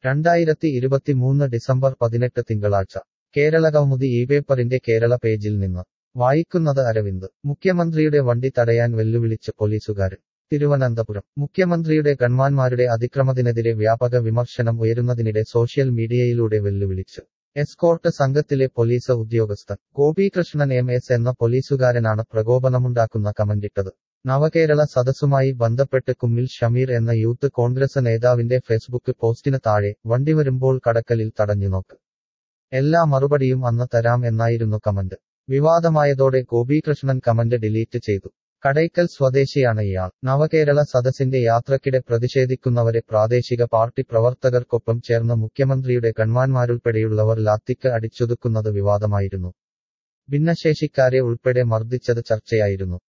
രണ്ടായിരത്തി ഇരുപത്തിമൂന്ന് ഡിസംബർ പതിനെട്ട് തിങ്കളാഴ്ച കേരളകൗമുദി ഈ പേപ്പറിന്റെ കേരള പേജിൽ നിന്ന് വായിക്കുന്നത് അരവിന്ദ് മുഖ്യമന്ത്രിയുടെ വണ്ടി തടയാൻ വെല്ലുവിളിച്ച് പോലീസുകാരൻ തിരുവനന്തപുരം മുഖ്യമന്ത്രിയുടെ ഗൺമാന്മാരുടെ അതിക്രമത്തിനെതിരെ വ്യാപക വിമർശനം ഉയരുന്നതിനിടെ സോഷ്യൽ മീഡിയയിലൂടെ വെല്ലുവിളിച്ച് എസ്കോർട്ട് സംഘത്തിലെ പോലീസ് ഉദ്യോഗസ്ഥൻ ഗോപികൃഷ്ണൻ എം എസ് എന്ന പോലീസുകാരനാണ് പ്രകോപനമുണ്ടാക്കുന്ന കമന്റിട്ടത് നവകേരള സദസ്സുമായി ബന്ധപ്പെട്ട് കുമ്മിൽ ഷമീർ എന്ന യൂത്ത് കോൺഗ്രസ് നേതാവിന്റെ ഫേസ്ബുക്ക് പോസ്റ്റിന് താഴെ വണ്ടി വരുമ്പോൾ കടക്കലിൽ തടഞ്ഞുനോക്ക് എല്ലാ മറുപടിയും അന്ന് തരാം എന്നായിരുന്നു കമന്റ് വിവാദമായതോടെ ഗോപികൃഷ്ണൻ കമന്റ് ഡിലീറ്റ് ചെയ്തു കടയ്ക്കൽ സ്വദേശിയാണ് ഇയാൾ നവകേരള സദസ്സിന്റെ യാത്രക്കിടെ പ്രതിഷേധിക്കുന്നവരെ പ്രാദേശിക പാർട്ടി പ്രവർത്തകർക്കൊപ്പം ചേർന്ന് മുഖ്യമന്ത്രിയുടെ ഗൺമാന്മാരുൾപ്പെടെയുള്ളവർ ലാത്തിക്ക് അടിച്ചൊതുക്കുന്നത് വിവാദമായിരുന്നു ഭിന്നശേഷിക്കാരെ ഉൾപ്പെടെ മർദ്ദിച്ചത് ചർച്ചയായിരുന്നു